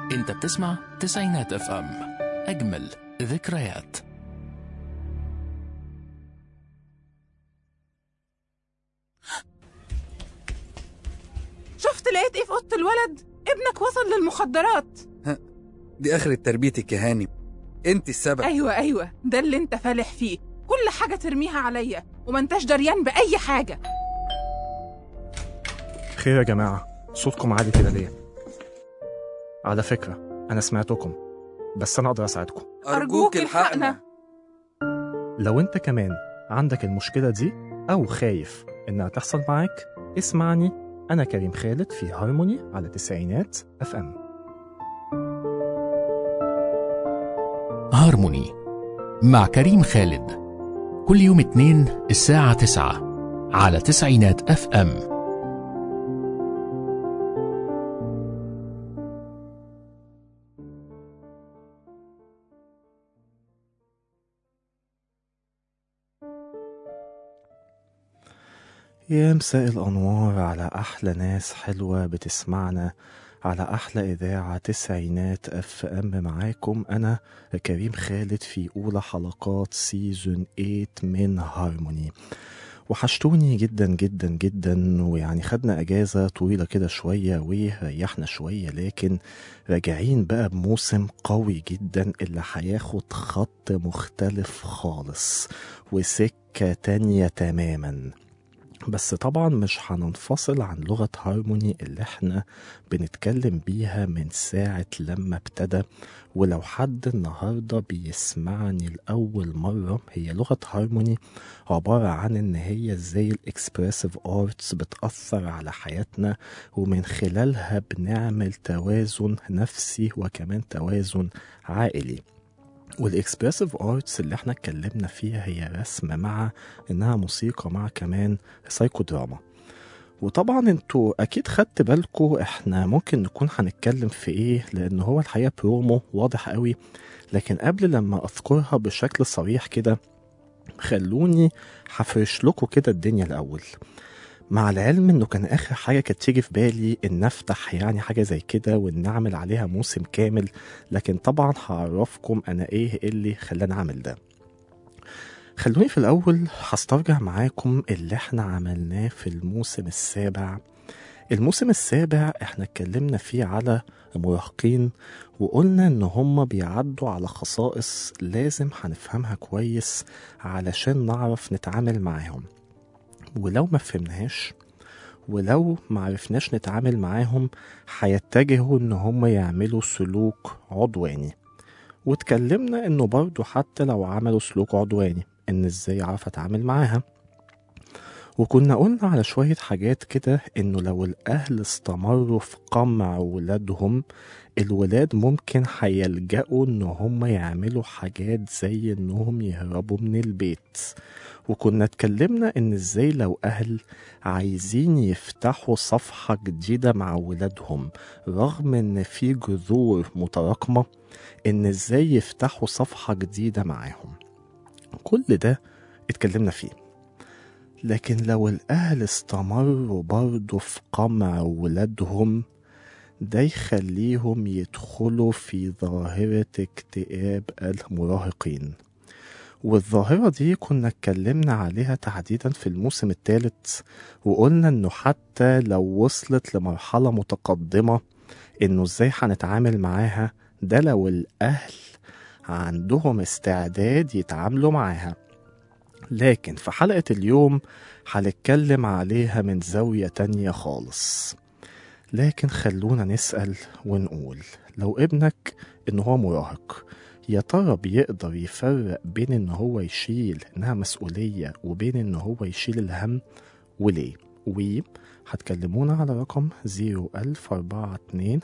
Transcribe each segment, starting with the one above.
انت بتسمع تسعينات اف ام اجمل ذكريات شفت لقيت ايه في اوضه الولد ابنك وصل للمخدرات دي آخرة تربيتك يا هاني انت السبب ايوه ايوه ده اللي انت فالح فيه كل حاجه ترميها عليا وما انتش دريان باي حاجه خير يا جماعة صوتكم عالي كده ليه؟ على فكرة أنا سمعتكم بس أنا أقدر أساعدكم أرجوك الحقنا. لو أنت كمان عندك المشكلة دي أو خايف إنها تحصل معاك اسمعني أنا كريم خالد في هارموني على تسعينات اف ام هارموني مع كريم خالد كل يوم اتنين الساعة تسعة على تسعينات اف ام يا مساء الأنوار على أحلى ناس حلوة بتسمعنا على أحلى إذاعة تسعينات أف أم معاكم أنا كريم خالد في أولى حلقات سيزون 8 من هارموني وحشتوني جدا جدا جدا ويعني خدنا أجازة طويلة كده شوية وريحنا شوية لكن راجعين بقى بموسم قوي جدا اللي هياخد خط مختلف خالص وسكة تانية تماما بس طبعا مش هننفصل عن لغة هارموني اللي احنا بنتكلم بيها من ساعة لما ابتدى ولو حد النهاردة بيسمعني لأول مرة هي لغة هارموني عبارة عن ان هي ازاي الاكسبريسيف ارتس بتأثر على حياتنا ومن خلالها بنعمل توازن نفسي وكمان توازن عائلي والاكسبريسيف ارتس اللي احنا اتكلمنا فيها هي رسم مع انها موسيقى مع كمان سايكو دراما وطبعا انتوا اكيد خدت بالكوا احنا ممكن نكون هنتكلم في ايه لان هو الحقيقه برومو واضح قوي لكن قبل لما اذكرها بشكل صريح كده خلوني هفرش لكم كده الدنيا الاول مع العلم انه كان اخر حاجه كانت تيجي في بالي ان افتح يعني حاجه زي كده وان اعمل عليها موسم كامل لكن طبعا هعرفكم انا ايه اللي خلاني اعمل ده خلوني في الاول هسترجع معاكم اللي احنا عملناه في الموسم السابع الموسم السابع احنا اتكلمنا فيه على مراهقين وقلنا ان هم بيعدوا على خصائص لازم هنفهمها كويس علشان نعرف نتعامل معاهم ولو ما فهمناهاش ولو ما عرفناش نتعامل معاهم هيتجهوا ان هم يعملوا سلوك عدواني واتكلمنا انه برضو حتى لو عملوا سلوك عدواني ان ازاي اعرف اتعامل معاها وكنا قلنا على شوية حاجات كده انه لو الاهل استمروا في قمع ولادهم الولاد ممكن هيلجأوا ان هم يعملوا حاجات زي انهم يهربوا من البيت وكنا اتكلمنا ان ازاي لو اهل عايزين يفتحوا صفحة جديدة مع ولادهم رغم ان في جذور متراكمة ان ازاي يفتحوا صفحة جديدة معاهم كل ده اتكلمنا فيه لكن لو الأهل استمروا برضه في قمع ولادهم ده يخليهم يدخلوا في ظاهرة اكتئاب المراهقين والظاهرة دي كنا اتكلمنا عليها تحديدا في الموسم الثالث وقلنا انه حتى لو وصلت لمرحلة متقدمة انه ازاي هنتعامل معاها ده لو الأهل عندهم استعداد يتعاملوا معاها لكن في حلقة اليوم هنتكلم عليها من زاوية تانية خالص لكن خلونا نسأل ونقول لو ابنك إن هو مراهق يا ترى بيقدر يفرق بين إن هو يشيل إنها مسؤولية وبين إن هو يشيل الهم وليه؟ و هتكلمونا على رقم 01042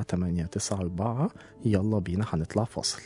7894 يلا بينا هنطلع فاصل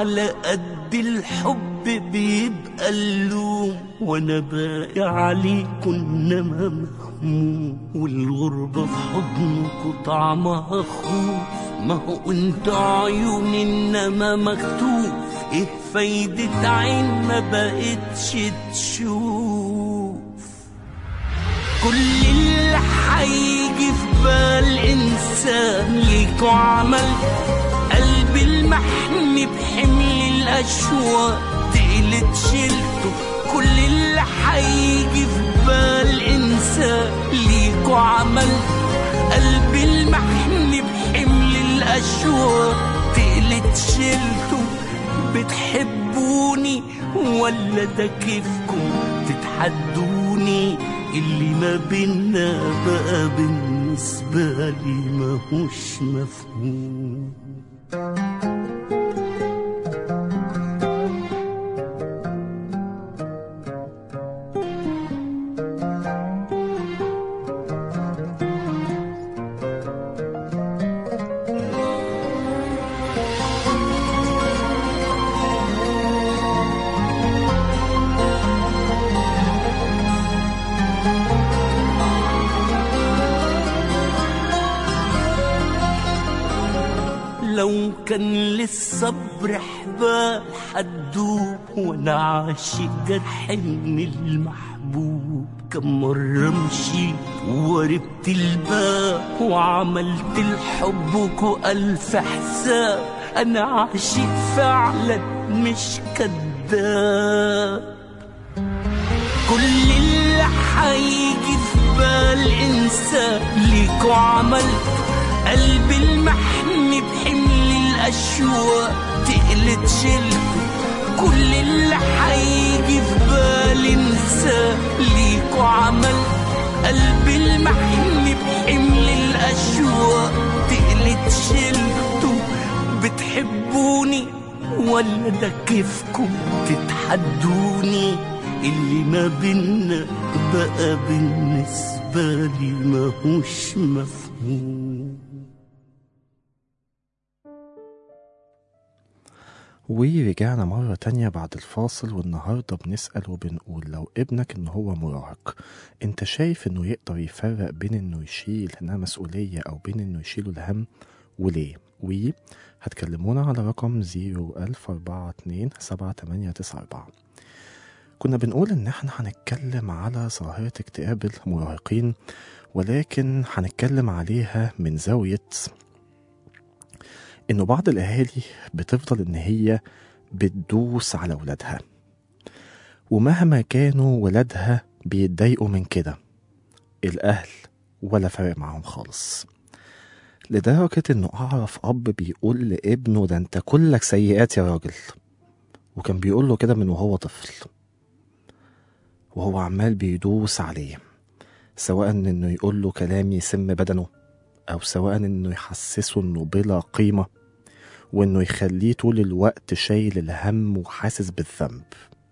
على قد الحب بيبقى اللوم وانا باقي عليكم انما مهموم والغربة في حضنكوا طعمها خوف ما هو انت عيون انما مكتوف ايه فايدة عين ما بقتش تشوف كل اللي هيجي في بال انسان ليكوا عمل قلبي المحمي بحمل الاشواق تقلت شلته كل اللي هيجي في بال انسان ليكوا عمل قلبي المحمي بحمل الاشواق تقلت شلته بتحبوني ولا ده كيفكم تتحدوني اللي ما بينا بقى بالنسبة لي ماهوش مفهوم لو كان للصبر حبال حدوب وانا عاشق جرح من المحبوب كم مرة مشيت وقربت الباب وعملت الحب ألف حساب أنا عاشق فعلا مش كداب كل اللي هيجي في بال انسان ليكوا عملت قلبي المحمي بحمل الاشواق تقلت شلته كل اللي هيجي في بال انسان ليكوا عملت قلبي المحمي بحمل الاشواق تقلت شلته بتحبوني ولا ده كيفكم تتحدوني اللي ما بينا بقى بالنسبة لي ماهوش مفهوم ورجعنا مرة تانية بعد الفاصل والنهاردة بنسأل وبنقول لو ابنك ان هو مراهق انت شايف انه يقدر يفرق بين انه يشيل انها مسؤولية او بين انه يشيله الهم وليه و هتكلمونا على رقم 01042 7894 كنا بنقول ان احنا هنتكلم على ظاهرة اكتئاب المراهقين ولكن هنتكلم عليها من زاوية انه بعض الاهالي بتفضل ان هي بتدوس على ولادها ومهما كانوا ولادها بيتضايقوا من كده الاهل ولا فارق معاهم خالص لدرجة انه اعرف اب بيقول لابنه ده انت كلك سيئات يا راجل وكان بيقول له كده من وهو طفل وهو عمال بيدوس عليه سواء انه يقول له كلام يسم بدنه او سواء انه يحسسه انه بلا قيمة وانه يخليه طول الوقت شايل الهم وحاسس بالذنب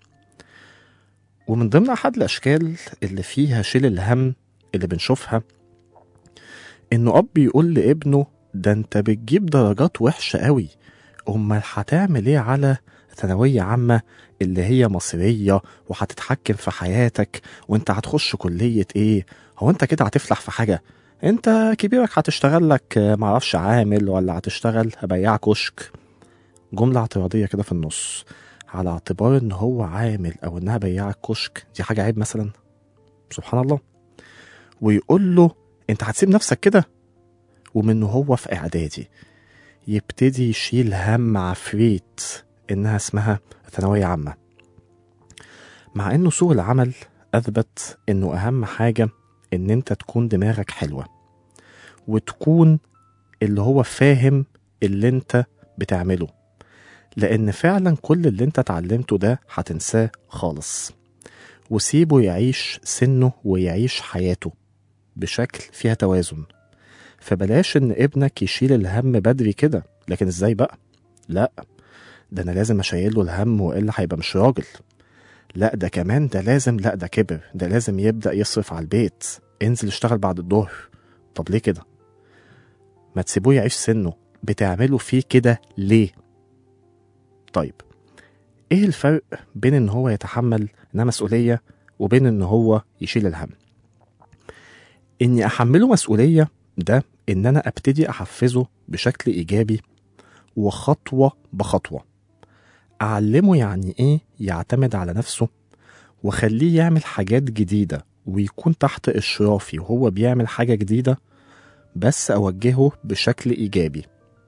ومن ضمن احد الاشكال اللي فيها شيل الهم اللي بنشوفها انه اب يقول لابنه ده انت بتجيب درجات وحشة قوي امال هتعمل ايه على ثانوية عامة اللي هي مصيرية وهتتحكم في حياتك وانت هتخش كلية ايه هو انت كده هتفلح في حاجة انت كبيرك هتشتغل لك معرفش عامل ولا هتشتغل بياع كشك جملة اعتراضية كده في النص على اعتبار ان هو عامل او انها بياع كشك دي حاجة عيب مثلا سبحان الله ويقول له انت هتسيب نفسك كده ومنه هو في اعدادي يبتدي يشيل هم عفريت انها اسمها ثانوية عامة مع انه سوق العمل اثبت انه اهم حاجة ان انت تكون دماغك حلوة وتكون اللي هو فاهم اللي انت بتعمله لان فعلا كل اللي انت اتعلمته ده هتنساه خالص وسيبه يعيش سنه ويعيش حياته بشكل فيها توازن فبلاش ان ابنك يشيل الهم بدري كده لكن ازاي بقى لا ده انا لازم اشيل له الهم والا هيبقى مش راجل لا ده كمان ده لازم لا ده كبر ده لازم يبدا يصرف على البيت انزل اشتغل بعد الظهر طب ليه كده ما تسيبوه يعيش سنه بتعملوا فيه كده ليه طيب ايه الفرق بين ان هو يتحمل انها مسؤوليه وبين ان هو يشيل الهم اني احمله مسؤوليه ده ان انا ابتدي احفزه بشكل ايجابي وخطوه بخطوه اعلمه يعني ايه يعتمد على نفسه واخليه يعمل حاجات جديده ويكون تحت اشرافي وهو بيعمل حاجه جديده بس اوجهه بشكل ايجابي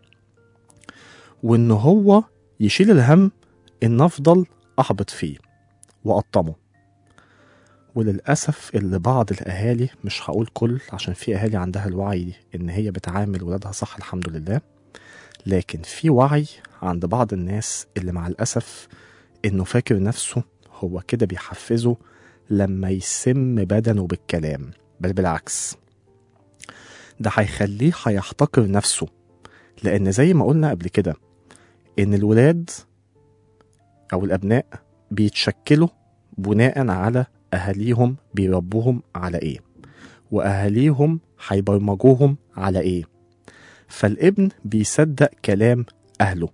وان هو يشيل الهم ان افضل احبط فيه واقطمه وللأسف اللي بعض الأهالي مش هقول كل عشان في أهالي عندها الوعي إن هي بتعامل ولادها صح الحمد لله لكن في وعي عند بعض الناس اللي مع الأسف إنه فاكر نفسه هو كده بيحفزه لما يسم بدنه بالكلام بل بالعكس ده هيخليه هيحتقر نفسه لأن زي ما قلنا قبل كده إن الولاد أو الأبناء بيتشكلوا بناء على أهاليهم بيربوهم على إيه وأهاليهم هيبرمجوهم على إيه فالابن بيصدق كلام أهله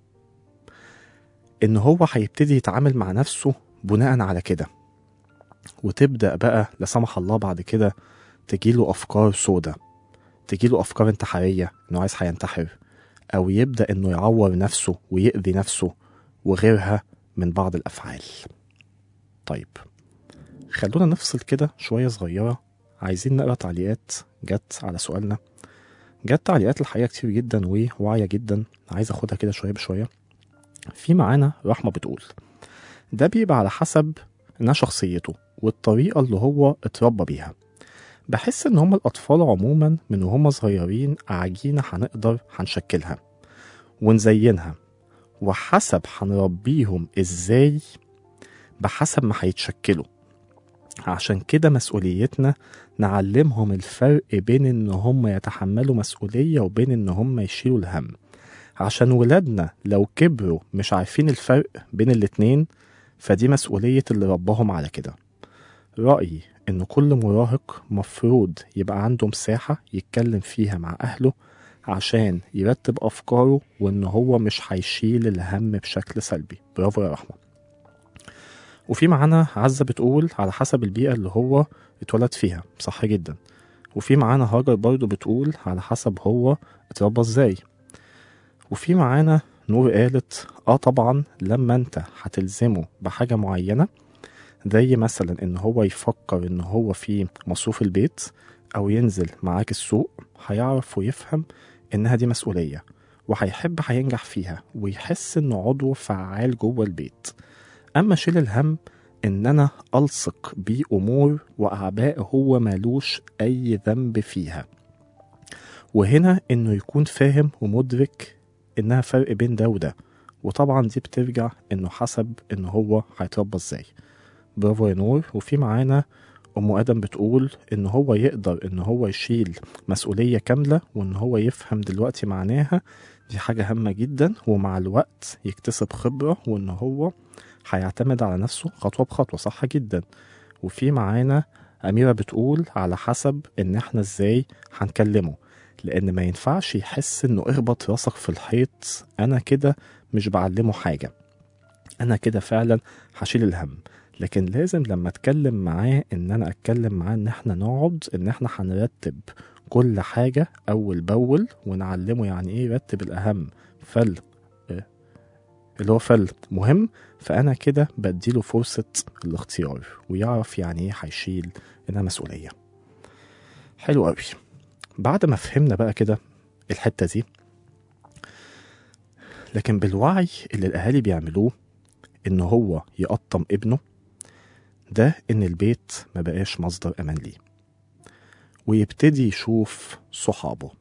إن هو هيبتدي يتعامل مع نفسه بناء على كده وتبدأ بقى لا سمح الله بعد كده تجيله أفكار سودة تجيله أفكار انتحارية إنه عايز هينتحر أو يبدأ إنه يعور نفسه ويأذي نفسه وغيرها من بعض الأفعال طيب خلونا نفصل كده شوية صغيرة عايزين نقرا تعليقات جت على سؤالنا جت تعليقات الحقيقة كتير جدا وواعية جدا عايز اخدها كده شوية بشوية في معانا رحمة بتقول ده بيبقى على حسب انها شخصيته والطريقة اللي هو اتربى بيها بحس ان هم الاطفال عموما من وهم صغيرين عجينة هنقدر هنشكلها ونزينها وحسب هنربيهم ازاي بحسب ما هيتشكلوا عشان كده مسؤوليتنا نعلمهم الفرق بين ان هم يتحملوا مسؤولية وبين ان هم يشيلوا الهم عشان ولادنا لو كبروا مش عارفين الفرق بين الاتنين فدي مسؤولية اللي رباهم على كده رأيي إن كل مراهق مفروض يبقى عنده مساحة يتكلم فيها مع أهله عشان يرتب أفكاره وإن هو مش هيشيل الهم بشكل سلبي برافو يا رحمة وفي معانا عزة بتقول على حسب البيئة اللي هو اتولد فيها صح جدا وفي معانا هاجر برضو بتقول على حسب هو اتربى ازاي وفي معانا نور قالت اه طبعا لما انت هتلزمه بحاجة معينة زي مثلا ان هو يفكر ان هو في مصروف البيت او ينزل معاك السوق هيعرف ويفهم انها دي مسؤولية وهيحب هينجح فيها ويحس انه عضو فعال جوه البيت اما شيل الهم ان انا الصق بيه امور واعباء هو مالوش اي ذنب فيها وهنا انه يكون فاهم ومدرك انها فرق بين ده وده وطبعا دي بترجع انه حسب ان هو هيتربى ازاي برافو يا نور وفي معانا ام ادم بتقول ان هو يقدر ان هو يشيل مسؤوليه كامله وان هو يفهم دلوقتي معناها دي حاجه هامه جدا ومع الوقت يكتسب خبره وان هو هيعتمد على نفسه خطوه بخطوه صح جدا وفي معانا اميره بتقول على حسب ان احنا ازاي هنكلمه لان ما ينفعش يحس انه اخبط راسك في الحيط انا كده مش بعلمه حاجه انا كده فعلا هشيل الهم لكن لازم لما اتكلم معاه ان انا اتكلم معاه ان احنا نقعد ان احنا هنرتب كل حاجة اول باول ونعلمه يعني ايه يرتب الاهم فل آه، اللي هو فل مهم فانا كده بديله فرصة الاختيار ويعرف يعني ايه هيشيل انها مسؤولية حلو قوي بعد ما فهمنا بقى كده الحتة دي لكن بالوعي اللي الاهالي بيعملوه ان هو يقطم ابنه ده ان البيت ما بقاش مصدر امان ليه ويبتدي يشوف صحابه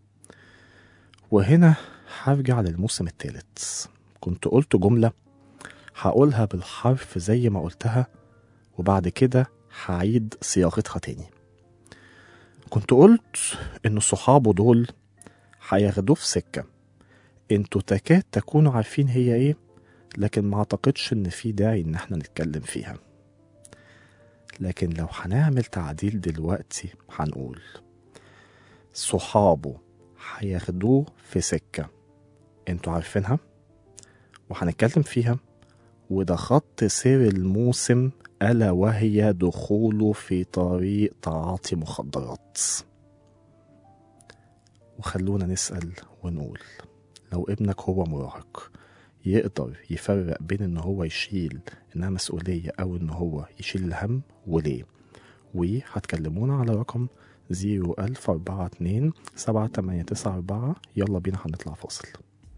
وهنا هرجع للموسم الثالث كنت قلت جملة هقولها بالحرف زي ما قلتها وبعد كده هعيد صياغتها تاني كنت قلت ان صحابه دول هياخدوه في سكة انتوا تكاد تكونوا عارفين هي ايه لكن ما اعتقدش ان في داعي ان احنا نتكلم فيها لكن لو هنعمل تعديل دلوقتي هنقول صحابه هياخدوه في سكة انتوا عارفينها وهنتكلم فيها وده خط سير الموسم ألا وهي دخوله في طريق تعاطي مخدرات وخلونا نسأل ونقول لو ابنك هو مراهق يقدر يفرق بين ان هو يشيل انها مسؤولية او ان هو يشيل الهم وليه وهتكلمونا على رقم زيرو ألف أربعة اتنين سبعة تمانية تسعة أربعة يلا بينا هنطلع فاصل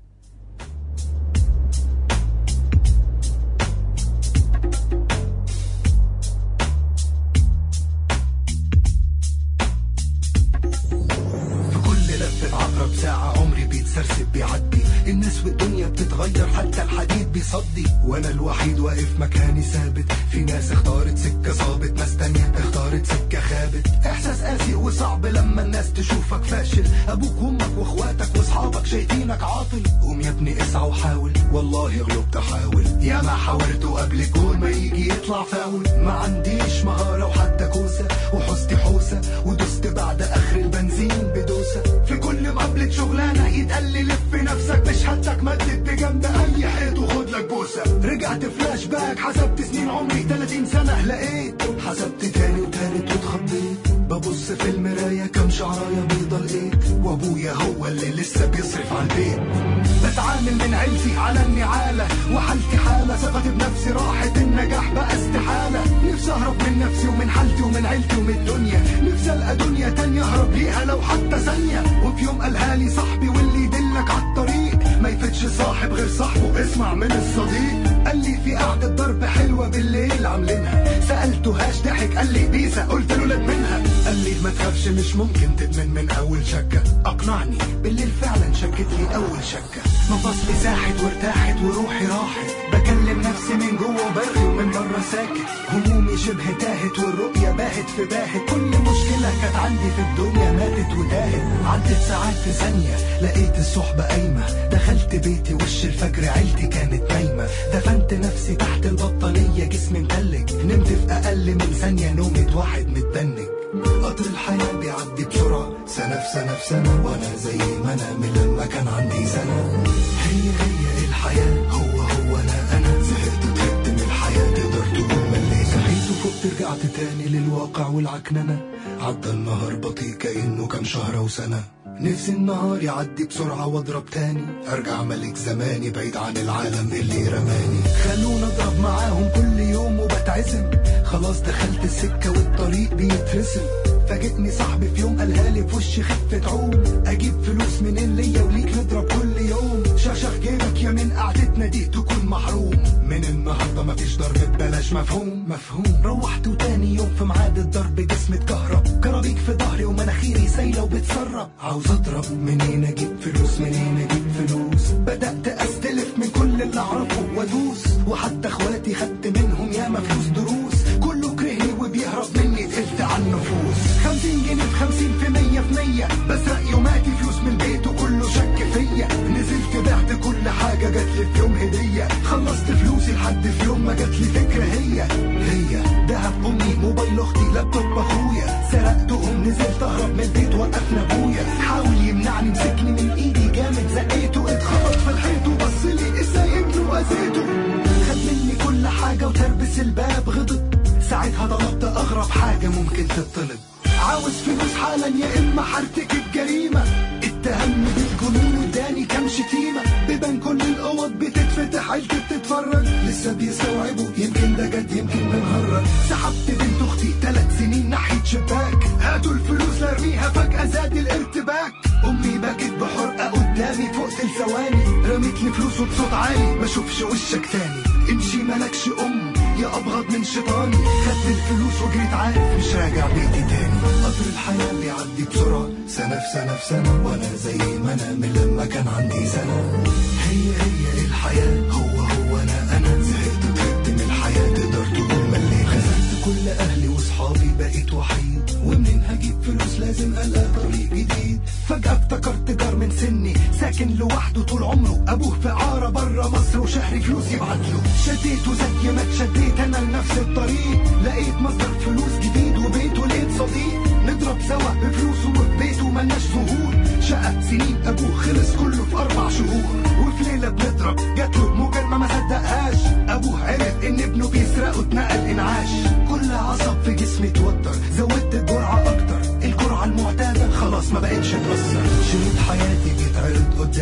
في كل لفة عقرب ساعة عمري بيتسرسب بيعدي الناس والدنيا بتتغير حتى الحديد بيصدي وانا الوحيد واقف مكاني ثابت في ناس اختارت سكة صابت ناس تانية اختارت سكة خابت احساس قاسي وصعب لما الناس تشوفك فاشل ابوك وامك واخواتك واصحابك شايفينك عاطل قوم يا ابني اسعى وحاول والله غلبت احاول يا ما حاولت قبل كل ما يجي يطلع فاول ما عنديش مهارة وحتى كوسة وحوستي حوسة ودست بعد اخر البنزين بدوسة في كل مقابلة شغلانة يتقال لي لف نفسك مش هدك مدد بجنب اي حيط وخد لك بوسة رجعت فلاش باك حسبت سنين عمري 30 سنة لقيت حسبت تاني وتالت واتخضيت ببص في المراية كم شعراية بيضة لقيت وابويا هو اللي لسه بيصرف على البيت بتعامل من عيلتي على النعالة وحالتي حالة ثقتي بنفسي راحت النجاح بقى استحالة نفسي اهرب من نفسي ومن حالتي ومن عيلتي ومن الدنيا نفسي القى دنيا تانية اهرب ليها لو حتى ثانية وفي يوم قالها لي صاحبي واللي يدلك على الطريق ما يفتش صاحب غير صاحبه اسمع من الصديق قال لي في قعدة ضرب حلوة بالليل عاملينها سألته هاش ضحك قال لي بيسا قلت له لك منها قال لي ما تخافش مش ممكن تدمن من أول شكة أقنعني بالليل فعلا شكت لي أول شكة مفاصلي ساحت وارتاحت وروحي راحت بكلم نفسي من جوه وبرغي ومن بره ساكت همومي شبه تاهت والرؤية باهت في باهت كل مشكلة كانت عندي في الدنيا ماتت وتاهت عدت ساعات في ثانية لقيت الصحبة قايمة دخلت بيتي وش الفجر عيلتي كانت نايمة دفنت نفسي تحت البطانية جسمي متلج نمت في أقل من ثانية نومة واحد متدنج قطر الحياة بيعدي بسرعة سنة في سنة في سنة وأنا زي ما أنا من لما كان عندي سنة هي هي الحياة هو هو أنا أنا زهقت تعبت من الحياة تقدر تقول مليت صحيت وفقت رجعت تاني للواقع والعكننة عدى النهار بطيء كأنه كان شهر وسنة نفسي النهار يعدي بسرعة واضرب تاني ارجع ملك زماني بعيد عن العالم اللي رماني خلونا اضرب معاهم كل يوم وبتعزم خلاص دخلت السكة والطريق بيترسم فاجئني صاحبي في يوم قالها لي في وشي خفة عوم اجيب فلوس منين ليا وليك نضرب كل يوم شاشخ جيبك يا من قعدتنا دي تكون محروم من النهارده مفيش ضرب ببلاش مفهوم مفهوم روحت وتاني يوم في ميعاد الضرب جسمي اتكهرب كرابيك في ظهري ومناخيري سايله وبتسرب عاوز اضرب منين اجيب فلوس منين اجيب فلوس بدات استلف من كل اللي اعرفه وادوس وحتى اخواتي خدت منهم ياما فلوس دروس كله كرهني وبيهرب مني تقلت على النفوس خمسين جنيه في خمسين في مية في مية بسرق يوماتي فلوس من البيت وكله شك فيا نزلت بعت كل حاجة جات لي في يوم هدية خلصت فلوسي لحد في يوم ما جات لي فكرة هي هي دهب أمي موبايل أختي لابتوب أخويا سرقتهم نزلت أهرب من البيت وقفنا أبويا حاول يمنعني مسكني من إيدي جامد زقيته اتخبط في الحيط وبص لي إزاي ابنه وأذيته خد مني كل حاجة وتربس الباب غضب ساعتها طلبت أغرب حاجة ممكن تطلب عاوز فلوس حالا يا إما هرتكب جريمة اتهمني بالجنون واداني كام شتيمة بيبان كل الأوض بتتفتح عيلتي بتتفرج لسه بيستوعبوا يمكن ده جد يمكن بنهرج سحبت بنت أختي ثلاث سنين ناحية شباك هاتوا الفلوس لارميها فجأة زاد الارتباك أمي بكت بحرقة قدامي فوق ثواني رميت لي فلوس وبصوت عالي ما اشوفش وشك تاني امشي مالكش أم يا أبغض من شيطاني خدت الفلوس وجريت عارف مش راجع بيتي تاني قطر الحياة بيعدي بسرعة سنة في سنة في سنة وأنا زي ما أنا من لما كان عندي سنة هي هي الحياة هو هو أنا أنا زهقت تعبت من الحياة تقدر تقول مليت خسرت كل أهلي وصحابي بقيت وحيد ومنين هجيب فلوس لازم ألاقي طريق جديد فجأة افتكرت جار من سني ساكن لوحده طول عمره أبوه في عارة بره مصر وشهري فلوس يبعت له شديته زي ما اتشديت أنا لنفس الطريق لقيت مصدر فلوس جديد وبيت ولقيت صديق نضرب سوا بفلوسه وفي بيته ملناش ظهور شقة سنين أبوه خلص كله في أربع شهور وفي ليلة بنضرب جات له موجة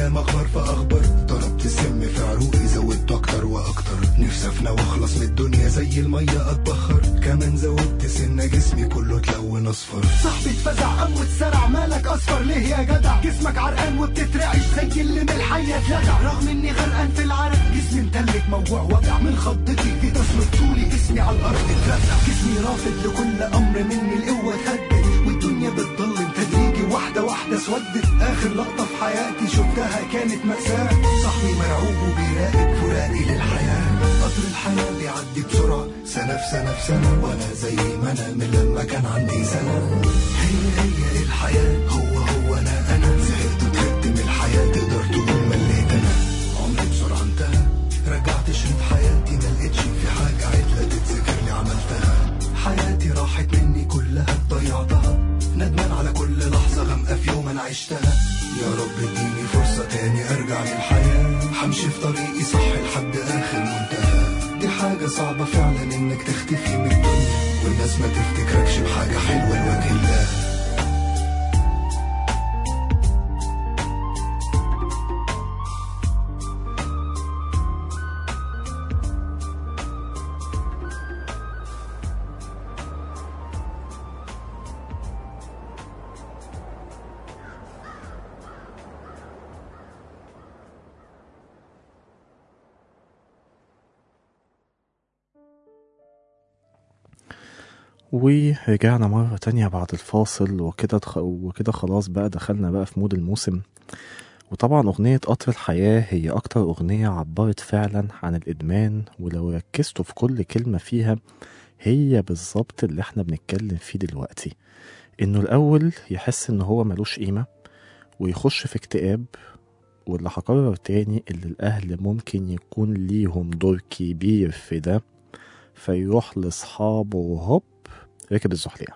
يا مغفر فاخبر ضربت السم في عروقي زودت اكتر واكتر نفسي افنى واخلص من الدنيا زي الميه اتبخر كمان زودت سنه جسمي كله اتلون اصفر صاحبي اتفزع قام واتسرع مالك اصفر ليه يا جدع جسمك عرقان وبتترعش زي اللي من الحيه اتلدع رغم اني غرقان في العرق جسمي متلج موجوع وجع من خضتي جيت اسند طولي جسمي على الارض اترزع جسمي رافض لكل امر مني القوه اتهدد والدنيا بتضلم تدريجي واحده واحده اسودت اخر لقطه في حياتي شفتها كانت ماساه صاحبي مرعوب وبيراقب فراقي للحياه قطر الحياه بيعدي بسرعه سنه في سنه في سنه وانا زي ما انا من لما كان عندي سنه هي هي الحياه هو هو انا انا زهقت وتعبت من الحياه تقدر تقول مليت انا عمري بسرعه انتهى رجعت شريط حياتي ما لقيتش في حاجه عدله تتذكر لي عملتها حياتي راحت مني كلها ضيعتها ندمان على كل لحظة غامقة في يوم أنا عشتها يا رب اديني فرصة تاني أرجع للحياة همشي في طريقي صح لحد آخر منتهى دي حاجة صعبة فعلا إنك تختفي من الدنيا والناس ما تفتكركش بحاجة حلوة لوجه الله ورجعنا مرة تانية بعد الفاصل وكده دخ... وكده خلاص بقى دخلنا بقى في مود الموسم وطبعا أغنية قطر الحياة هي أكتر أغنية عبرت فعلا عن الإدمان ولو ركزتوا في كل كلمة فيها هي بالظبط اللي احنا بنتكلم فيه دلوقتي إنه الأول يحس إن هو ملوش قيمة ويخش في اكتئاب واللي هكرر تاني اللي الأهل ممكن يكون ليهم دور كبير في ده فيروح لأصحابه وهوب ركب الزحلية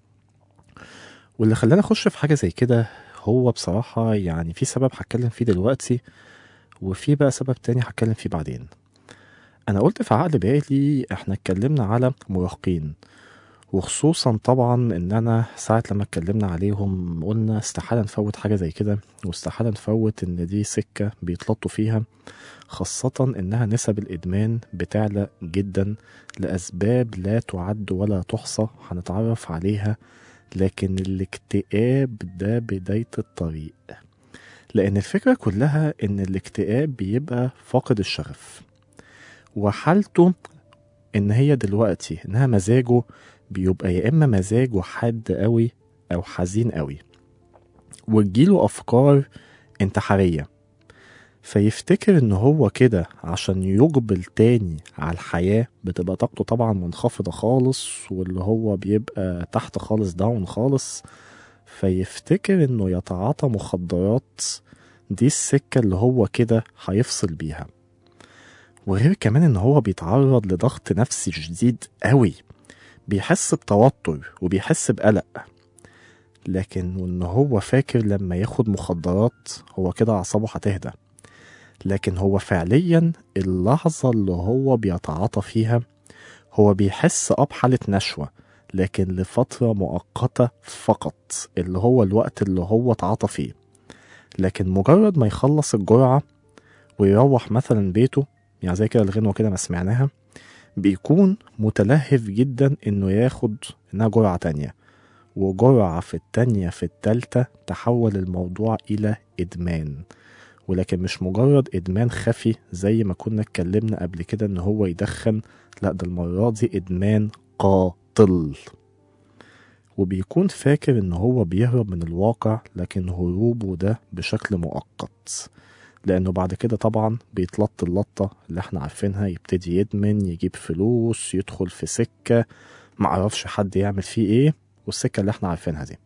واللي خلاني أخش في حاجة زي كده هو بصراحة يعني في سبب هتكلم فيه دلوقتي وفي بقى سبب تاني هتكلم فيه بعدين أنا قلت في عقل بالي إحنا اتكلمنا على مراهقين وخصوصا طبعا ان انا ساعة لما اتكلمنا عليهم قلنا استحالة نفوت حاجة زي كده واستحالة نفوت ان دي سكة بيتلطوا فيها خاصة انها نسب الادمان بتعلى جدا لاسباب لا تعد ولا تحصى هنتعرف عليها لكن الاكتئاب ده بداية الطريق لان الفكرة كلها ان الاكتئاب بيبقى فاقد الشغف وحالته ان هي دلوقتي انها مزاجه بيبقى يا اما مزاجه حاد قوي او حزين قوي وتجيله افكار انتحاريه فيفتكر ان هو كده عشان يقبل تاني على الحياه بتبقى طاقته طبعا منخفضه خالص واللي هو بيبقى تحت خالص داون خالص فيفتكر انه يتعاطى مخدرات دي السكه اللي هو كده هيفصل بيها وغير كمان ان هو بيتعرض لضغط نفسي شديد قوي بيحس بتوتر وبيحس بقلق لكن وان هو فاكر لما ياخد مخدرات هو كده اعصابه هتهدى لكن هو فعليا اللحظة اللي هو بيتعاطى فيها هو بيحس اه بحالة نشوة لكن لفترة مؤقتة فقط اللي هو الوقت اللي هو تعاطى فيه لكن مجرد ما يخلص الجرعة ويروح مثلا بيته يعني زي كده الغنوة كده ما سمعناها بيكون متلهف جدا انه ياخد انها جرعة تانية وجرعة في التانية في التالتة تحول الموضوع إلى إدمان ولكن مش مجرد إدمان خفي زي ما كنا اتكلمنا قبل كده إن هو يدخن لا ده المرة دي إدمان قاتل وبيكون فاكر إن هو بيهرب من الواقع لكن هروبه ده بشكل مؤقت لأنه بعد كده طبعا بيتلط اللطة اللي احنا عارفينها يبتدي يدمن يجيب فلوس يدخل في سكة معرفش حد يعمل فيه ايه والسكة اللي احنا عارفينها دي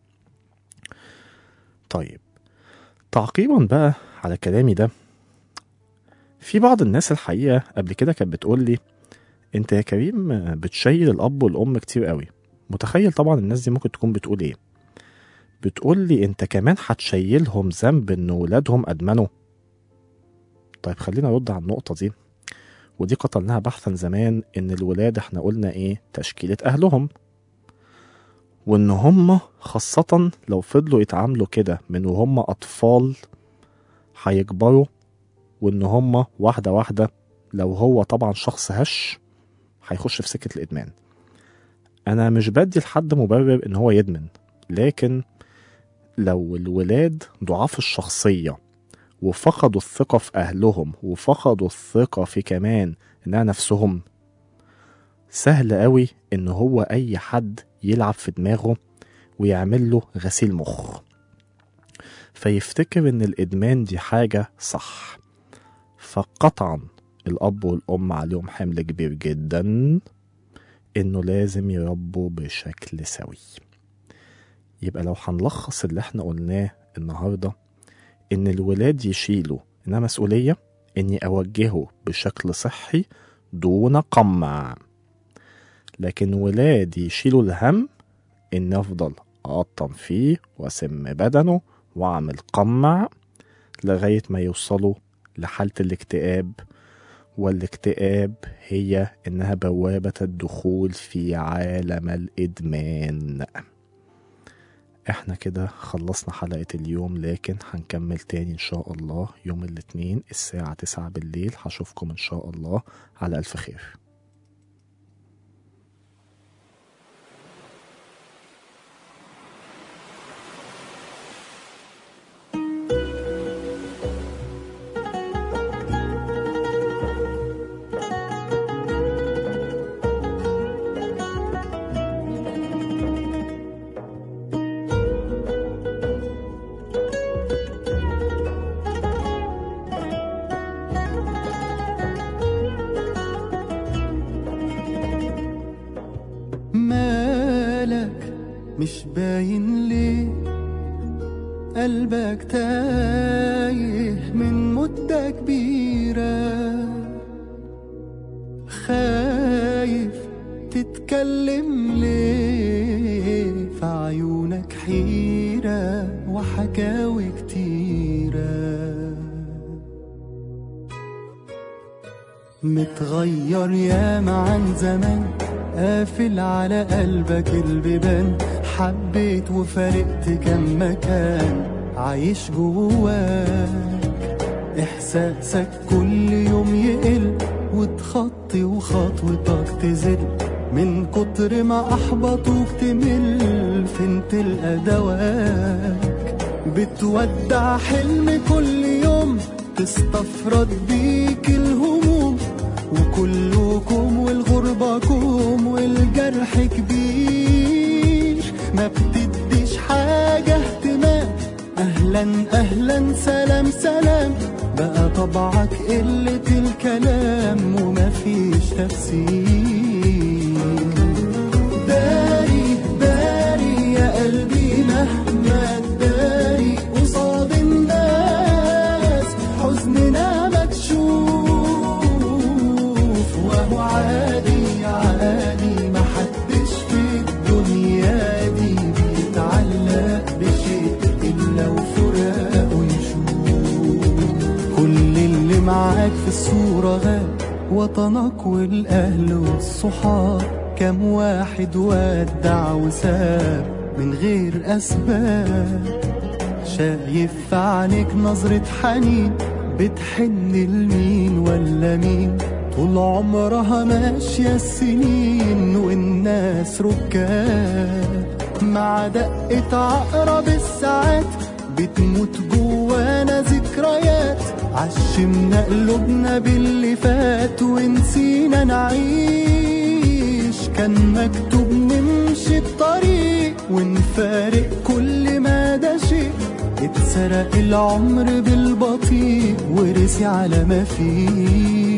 طيب تعقيبا بقى على كلامي ده في بعض الناس الحقيقة قبل كده كانت بتقول لي انت يا كريم بتشيل الاب والام كتير قوي متخيل طبعا الناس دي ممكن تكون بتقول ايه بتقول لي انت كمان هتشيلهم ذنب ان ولادهم ادمنوا طيب خلينا نرد على النقطة دي ودي قتلناها بحثا زمان ان الولاد احنا قلنا ايه تشكيلة اهلهم وان هم خاصة لو فضلوا يتعاملوا كده من وهم اطفال هيكبروا وان هما واحده واحده لو هو طبعا شخص هش هيخش في سكه الادمان انا مش بدي لحد مبرر ان هو يدمن لكن لو الولاد ضعاف الشخصيه وفقدوا الثقه في اهلهم وفقدوا الثقه في كمان انها نفسهم سهل قوي ان هو اي حد يلعب في دماغه ويعمل له غسيل مخ فيفتكر ان الادمان دي حاجه صح فقطعا الاب والام عليهم حمل كبير جدا انه لازم يربوا بشكل سوي يبقى لو هنلخص اللي احنا قلناه النهارده ان الولاد يشيلوا انها مسؤوليه اني اوجهه بشكل صحي دون قمع لكن ولادي يشيلوا الهم اني افضل اقطم فيه واسم بدنه واعمل قمع لغايه ما يوصلوا لحاله الاكتئاب والاكتئاب هي انها بوابه الدخول في عالم الادمان احنا كده خلصنا حلقة اليوم لكن هنكمل تاني ان شاء الله يوم الاثنين الساعة تسعة بالليل هشوفكم ان شاء الله على الف خير مالك مش باين ليه قلبك تايه من مدة كبيرة خايف تتكلم ليه في عيونك حيرة وحكاوي كتيرة متغير ياما عن زمان قافل على قلبك البيبان حبيت وفارقت كم مكان عايش جواك احساسك كل يوم يقل وتخطي وخطوتك تزل من كتر ما احبطوك تمل فين تلقى دواك بتودع حلم كل يوم تستفرد بيك الهموم وكلكم والغربة كوم والجرح كبير ما بتديش حاجة اهتمام أهلا أهلا سلام سلام بقى طبعك قلة الكلام ومفيش تفسير داري داري يا قلبي مهما تداري قصاد الناس حزننا مكشوف وهو عادي عادي محدش في الدنيا دي بيتعلق بشيء إلا وفراقه يشوف كل اللي معاك في الصورة غاب وطنك والأهل والصحاب كم واحد ودع وساب من غير أسباب شايف في عينيك نظرة حنين بتحن لمين ولا مين طول عمرها ماشية السنين والناس ركاب مع دقة عقرب الساعات بتموت جوانا ذكريات عشمنا قلوبنا باللي فات ونسينا نعيش كان مكتوب نمشي الطريق ونفارق كل ما ده شيء اتسرق العمر بالبطيء ورسي على ما فيه